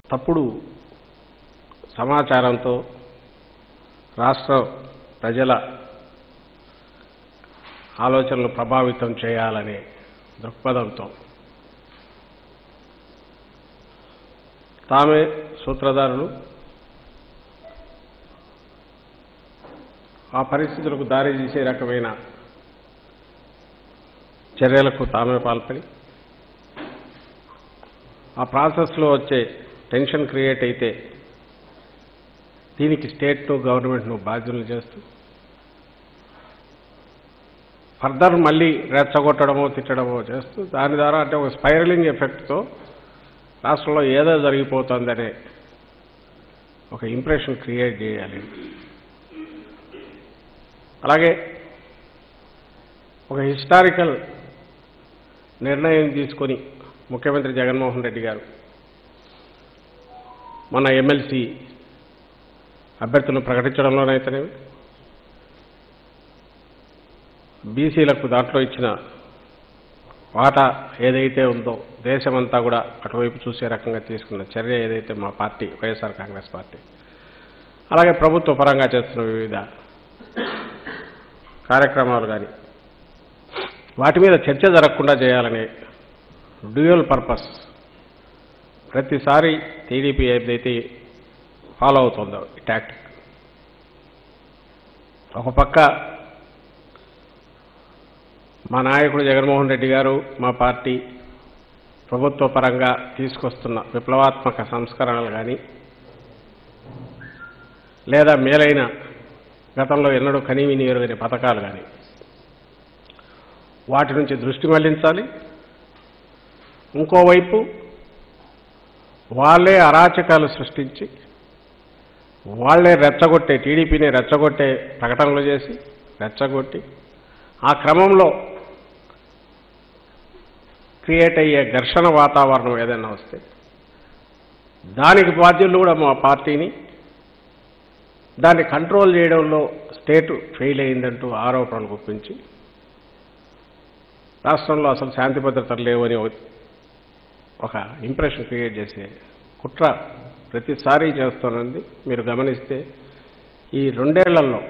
తప్పుడు సమాచారంతో రాష్ట్ర ప్రజల ఆలోచనలు ప్రభావితం చేయాలనే దృక్పథంతో తామే సూత్రధారులు ఆ పరిస్థితులకు దారి తీసే రకమైన చర్యలకు తామే పాల్పడి ఆ ప్రాసెస్లో వచ్చే టెన్షన్ క్రియేట్ అయితే దీనికి స్టేట్ను గవర్నమెంట్ను బాధ్యులు చేస్తూ ఫర్దర్ మళ్ళీ రెచ్చగొట్టడమో తిట్టడమో చేస్తూ దాని ద్వారా అంటే ఒక స్పైరలింగ్ ఎఫెక్ట్తో రాష్ట్రంలో ఏదో జరిగిపోతుందనే ఒక ఇంప్రెషన్ క్రియేట్ చేయాలి అలాగే ఒక హిస్టారికల్ నిర్ణయం తీసుకొని ముఖ్యమంత్రి జగన్మోహన్ రెడ్డి గారు మన ఎమ్మెల్సీ అభ్యర్థులను ప్రకటించడంలోనైతేనేమి బీసీలకు దాంట్లో ఇచ్చిన వాటా ఏదైతే ఉందో దేశమంతా కూడా అటువైపు చూసే రకంగా తీసుకున్న చర్య ఏదైతే మా పార్టీ వైఎస్ఆర్ కాంగ్రెస్ పార్టీ అలాగే ప్రభుత్వ పరంగా చేస్తున్న వివిధ కార్యక్రమాలు కానీ వాటి మీద చర్చ జరగకుండా చేయాలనే డ్యూయల్ పర్పస్ ప్రతిసారి టీడీపీ ఏదైతే ఫాలో అవుతుందో ఈ టాక్టిక్ ఒక పక్క మా నాయకుడు జగన్మోహన్ రెడ్డి గారు మా పార్టీ ప్రభుత్వ పరంగా తీసుకొస్తున్న విప్లవాత్మక సంస్కరణలు కానీ లేదా మేలైన గతంలో ఎన్నడూ కనీవిని ఎరుగని పథకాలు కానీ వాటి నుంచి దృష్టి మళ్లించాలి ఇంకోవైపు వాళ్ళే అరాచకాలు సృష్టించి వాళ్ళే రెచ్చగొట్టే టీడీపీని రెచ్చగొట్టే ప్రకటనలు చేసి రెచ్చగొట్టి ఆ క్రమంలో క్రియేట్ అయ్యే ఘర్షణ వాతావరణం ఏదైనా వస్తే దానికి బాధ్యులు కూడా మా పార్టీని దాన్ని కంట్రోల్ చేయడంలో స్టేటు ఫెయిల్ అయిందంటూ ఆరోపణలు గుప్పించి రాష్ట్రంలో అసలు శాంతి భద్రతలు లేవని ఒక- ఒక ఇంప్రెషన్ క్రియేట్ చేసే కుట్ర ప్రతిసారి చేస్తున్నది మీరు గమనిస్తే ఈ రెండేళ్లలో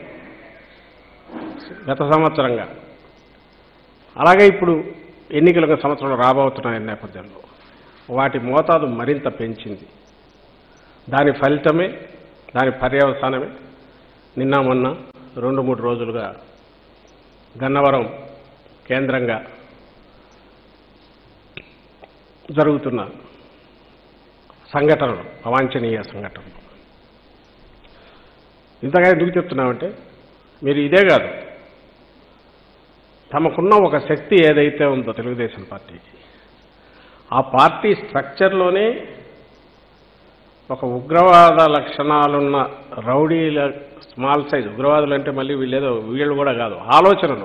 గత సంవత్సరంగా అలాగే ఇప్పుడు ఎన్నికలకు సంవత్సరంలో రాబోతున్న నేపథ్యంలో వాటి మోతాదు మరింత పెంచింది దాని ఫలితమే దాని పర్యవసానమే నిన్న మొన్న రెండు మూడు రోజులుగా గన్నవరం కేంద్రంగా జరుగుతున్న సంఘటనలు అవాంఛనీయ సంఘటనలు ఇంతగా ఎందుకు చెప్తున్నామంటే మీరు ఇదే కాదు తమకున్న ఒక శక్తి ఏదైతే ఉందో తెలుగుదేశం పార్టీకి ఆ పార్టీ స్ట్రక్చర్లోనే ఒక ఉగ్రవాద లక్షణాలున్న రౌడీల స్మాల్ సైజ్ ఉగ్రవాదులు అంటే మళ్ళీ వీళ్ళేదో వీళ్ళు కూడా కాదు ఆలోచనలు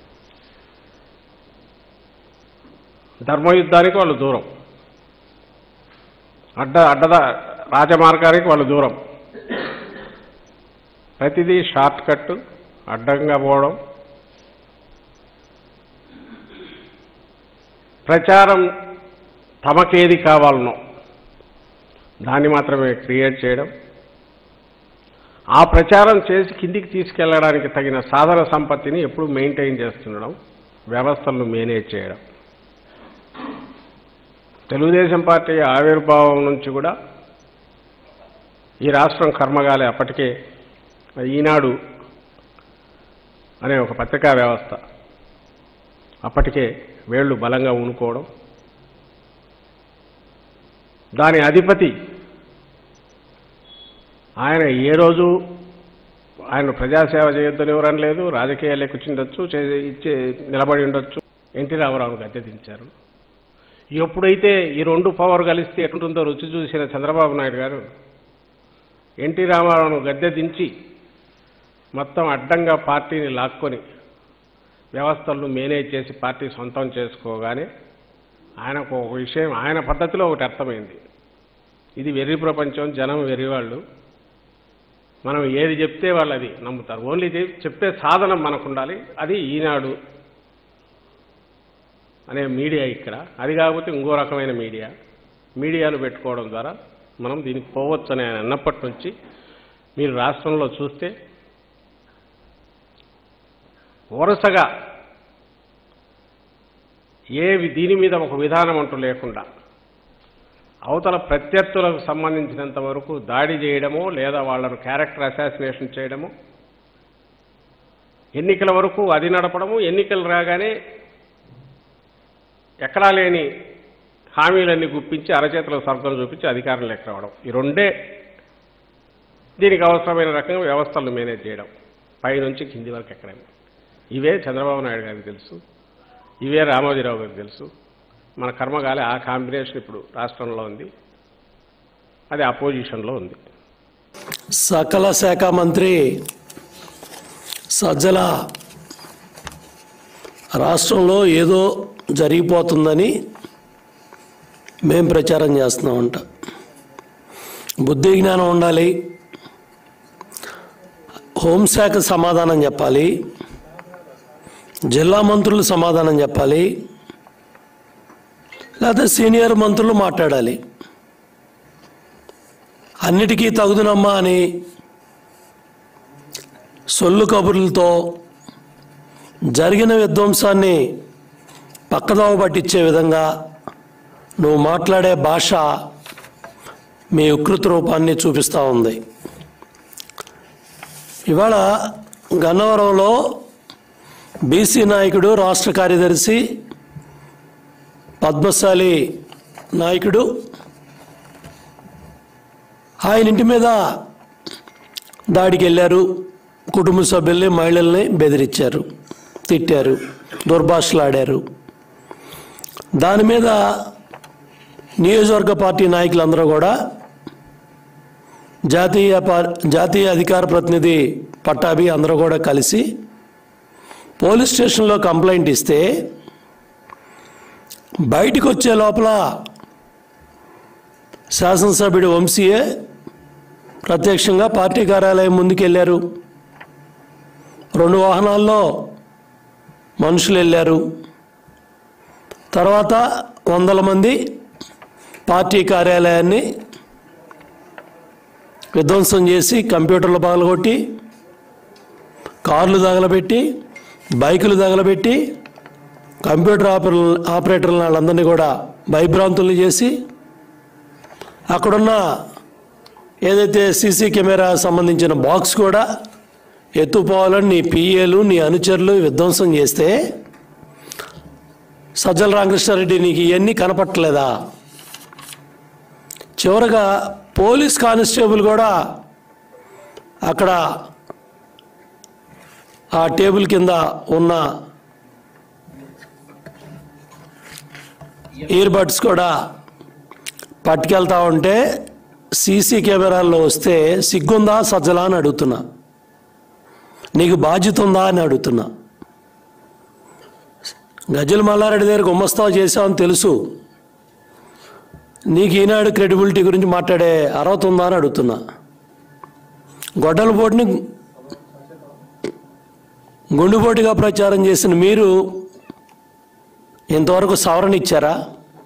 ధర్మయుద్ధానికి వాళ్ళు దూరం అడ్డ అడ్డద రాజమార్గానికి వాళ్ళు దూరం ప్రతిదీ షార్ట్ కట్ అడ్డంగా పోవడం ప్రచారం తమకేది కావాలనో దాన్ని మాత్రమే క్రియేట్ చేయడం ఆ ప్రచారం చేసి కిందికి తీసుకెళ్ళడానికి తగిన సాధన సంపత్తిని ఎప్పుడు మెయింటైన్ చేస్తుండడం వ్యవస్థలను మేనేజ్ చేయడం తెలుగుదేశం పార్టీ ఆవిర్భావం నుంచి కూడా ఈ రాష్ట్రం కర్మగాలి అప్పటికే ఈనాడు అనే ఒక పత్రికా వ్యవస్థ అప్పటికే వేళ్ళు బలంగా ఉనుకోవడం దాని అధిపతి ఆయన ఏ రోజు ఆయన ప్రజాసేవ చేయొద్దని ఎవరని లేదు రాజకీయాలే కూర్చుండొచ్చు చే- ఇచ్చే నిలబడి ఉండొచ్చు ఎన్టీ రామారావును గద్దె దించారు ఎప్పుడైతే ఈ రెండు పవర్ కలిస్తే ఎట్లుంటుందో రుచి చూసిన చంద్రబాబు నాయుడు గారు ఎన్టీ రామారావును గద్దె దించి మొత్తం అడ్డంగా పార్టీని లాక్కొని వ్యవస్థలను మేనేజ్ చేసి పార్టీ సొంతం చేసుకోగానే ఆయనకు ఒక విషయం ఆయన పద్ధతిలో ఒకటి అర్థమైంది ఇది వెర్రి ప్రపంచం జనం వెర్రివాళ్ళు మనం ఏది చెప్తే వాళ్ళు అది నమ్ముతారు ఓన్లీ ఇది చెప్పే సాధనం మనకు ఉండాలి అది ఈనాడు అనే మీడియా ఇక్కడ అది కాకపోతే ఇంకో రకమైన మీడియా మీడియాను పెట్టుకోవడం ద్వారా మనం దీనికి పోవచ్చు అని ఆయన అన్నప్పటి నుంచి మీరు రాష్ట్రంలో చూస్తే వరుసగా ఏ వి- దీని మీద ఒక విధానం అంటూ లేకుండా అవతల ప్రత్యర్థులకు సంబంధించినంత వరకు దాడి చేయడము లేదా వాళ్ళను క్యారెక్టర్ అసాసినేషన్ చేయడము ఎన్నికల వరకు అది నడపడము ఎన్నికలు రాగానే ఎక్కడా లేని హామీలన్నీ గుప్పించి అరచేతుల స్వర్గం చూపించి అధికారంలోకి రావడం ఈ రెండే దీనికి అవసరమైన రకంగా వ్యవస్థలను మేనేజ్ చేయడం పైనుంచి కింది వరకు ఎక్కడైనా ఇవే చంద్రబాబు నాయుడు గారికి తెలుసు ఇవే రామోజీరావు గారికి తెలుసు మన కర్మగాలి ఆ కాంబినేషన్ ఇప్పుడు రాష్ట్రంలో ఉంది అది అపోజిషన్లో ఉంది సకల శాఖ మంత్రి సజ్జల రాష్ట్రంలో ఏదో జరిగిపోతుందని మేం ప్రచారం చేస్తున్నామంట బుద్ధి జ్ఞానం ఉండాలి హోంశాఖ సమాధానం చెప్పాలి జిల్లా మంత్రులు సమాధానం చెప్పాలి లేకపోతే సీనియర్ మంత్రులు మాట్లాడాలి అన్నిటికీ తగుదునమ్మా అని సొల్లు కబుర్లతో జరిగిన విధ్వంసాన్ని పక్కదోవ పట్టించే విధంగా నువ్వు మాట్లాడే భాష మీ వికృత రూపాన్ని చూపిస్తూ ఉంది ఇవాళ గన్నవరంలో బీసీ నాయకుడు రాష్ట్ర కార్యదర్శి పద్మశాలి నాయకుడు ఆయన ఇంటి మీద దాడికి వెళ్ళారు కుటుంబ సభ్యుల్ని మహిళల్ని బెదిరించారు తిట్టారు దుర్భాషలాడారు దాని మీద నియోజకవర్గ పార్టీ నాయకులందరూ కూడా జాతీయ పా- జాతీయ అధికార ప్రతినిధి పట్టాభి అందరూ కూడా కలిసి పోలీస్ స్టేషన్లో కంప్లైంట్ ఇస్తే బయటికి వచ్చే లోపల శాసనసభ్యుడు వంశీయే ప్రత్యక్షంగా పార్టీ కార్యాలయం ముందుకెళ్ళారు రెండు వాహనాల్లో మనుషులు వెళ్ళారు తర్వాత వందల మంది పార్టీ కార్యాలయాన్ని విధ్వంసం చేసి కంప్యూటర్లు పగలగొట్టి కార్లు తగలబెట్టి బైకులు తగలబెట్టి కంప్యూటర్ ఆపరేటర్ ఆపరేటర్ల వాళ్ళందరినీ కూడా భయభ్రాంతులు చేసి అక్కడున్న ఏదైతే సీసీ కెమెరా సంబంధించిన బాక్స్ కూడా ఎత్తుపోవాలని నీ పిఏలు నీ అనుచరులు విధ్వంసం చేస్తే సజ్జల రామకృష్ణారెడ్డి నీకు ఇవన్నీ కనపట్టలేదా చివరగా పోలీస్ కానిస్టేబుల్ కూడా అక్కడ ఆ టేబుల్ కింద ఉన్న ఇయర్ బడ్స్ కూడా పట్టుకెళ్తా ఉంటే సీసీ కెమెరాల్లో వస్తే సిగ్గుందా సజ్జలా అని అడుగుతున్నా నీకు బాధ్యత ఉందా అని అడుగుతున్నా గజ్జల మల్లారెడ్డి దగ్గర గుమ్మస్తావు చేసావని తెలుసు నీకు ఈనాడు క్రెడిబిలిటీ గురించి మాట్లాడే అర్హత ఉందా అని అడుగుతున్నా గొడ్డల పోటుని గుండుపోటుగా ప్రచారం చేసిన మీరు ఇంతవరకు సవరణ ఇచ్చారా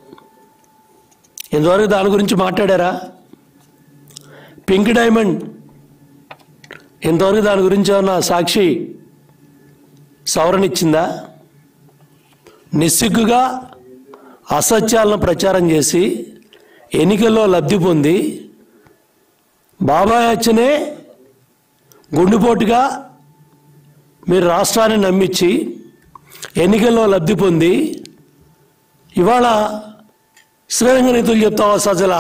ఇంతవరకు దాని గురించి మాట్లాడారా పింక్ డైమండ్ ఇంతవరకు దాని గురించి ఏమన్నా సాక్షి సవరణ ఇచ్చిందా నిస్సిగ్గుగా అసత్యాలను ప్రచారం చేసి ఎన్నికల్లో లబ్ధి పొంది బాబాయ్ అచ్చనే గుండెపోటుగా మీరు రాష్ట్రాన్ని నమ్మించి ఎన్నికల్లో లబ్ధి పొంది ఇవాళ శ్రీరంగ నీతులు చెప్తావా సజల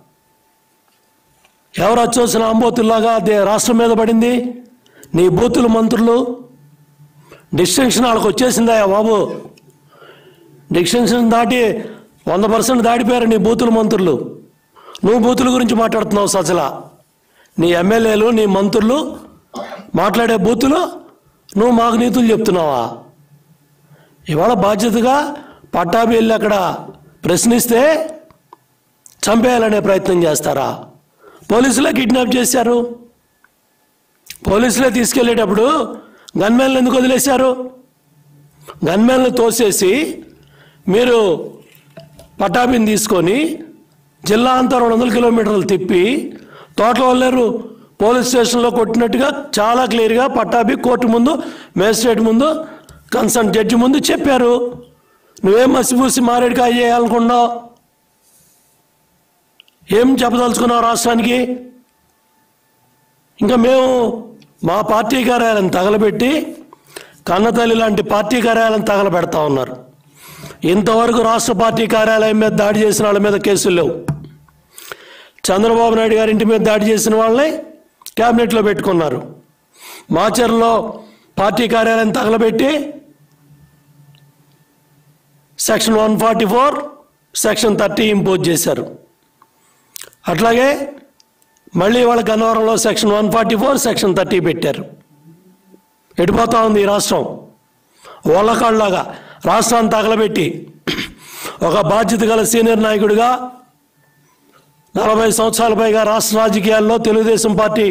ఎవరు వచ్చేసిన అంబోతుల్లాగా దే రాష్ట్రం మీద పడింది నీ బూతులు మంత్రులు డిస్టింక్షన్ వాళ్ళకి వచ్చేసిందా బాబు డిస్టింక్షన్ దాటి వంద పర్సెంట్ దాటిపోయారు నీ బూతులు మంత్రులు నువ్వు బూతుల గురించి మాట్లాడుతున్నావు సజల నీ ఎమ్మెల్యేలు నీ మంత్రులు మాట్లాడే బూతులు నువ్వు మాకు నీతులు చెప్తున్నావా ఇవాళ బాధ్యతగా పట్టాభి వెళ్ళి అక్కడ ప్రశ్నిస్తే చంపేయాలనే ప్రయత్నం చేస్తారా పోలీసులే కిడ్నాప్ చేశారు పోలీసులే తీసుకెళ్ళేటప్పుడు గన్మెన్లు ఎందుకు వదిలేశారు గన్మెన్లు తోసేసి మీరు పటాభిని తీసుకొని జిల్లా అంతా రెండు వందల కిలోమీటర్లు తిప్పి తోటల వల్లేరు పోలీస్ స్టేషన్లో కొట్టినట్టుగా చాలా క్లియర్గా పట్టాభి కోర్టు ముందు మేజిస్ట్రేట్ ముందు కన్సర్న్ జడ్జి ముందు చెప్పారు నువ్వేం మసిపూసి మారేడుకాయ చేయాలనుకున్నావు ఏం చెప్పదలుచుకున్నావు రాష్ట్రానికి ఇంకా మేము మా పార్టీ కార్యాలయం తగలబెట్టి కన్నతల్లి లాంటి పార్టీ కార్యాలయం తగలబెడతా ఉన్నారు ఇంతవరకు రాష్ట్ర పార్టీ కార్యాలయం మీద దాడి చేసిన వాళ్ళ మీద కేసులు లేవు చంద్రబాబు నాయుడు గారి ఇంటి మీద దాడి చేసిన వాళ్ళని క్యాబినెట్లో పెట్టుకున్నారు మాచర్లో పార్టీ కార్యాలయం తగలబెట్టి section one forty four section thirty impose చేశారు అట్లాగే మళ్ళీ వాళ్ళ గన్నవరంలో section one forty four section thirty పెట్టారు ఎడిపోతా ఉంది ఈ రాష్ట్రం ఓలకాళ్ళలాగా రాష్ట్రాన్ని తగలబెట్టి ఒక బాధ్యత గల సీనియర్ నాయకుడిగా నలభై సంవత్సరాల పైగా రాష్ట్ర రాజకీయాల్లో తెలుగుదేశం పార్టీ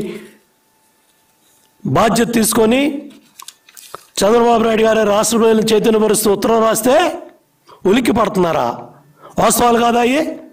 బాధ్యత తీసుకొని చంద్రబాబు నాయుడు గారి రాష్ట్ర ప్రజలను చైతన్యపరుస్తూ ఉత్తరం రాస్తే ఉలిక్కి పడుతున్నారా వాస్తవాలు కాదా అయ్యి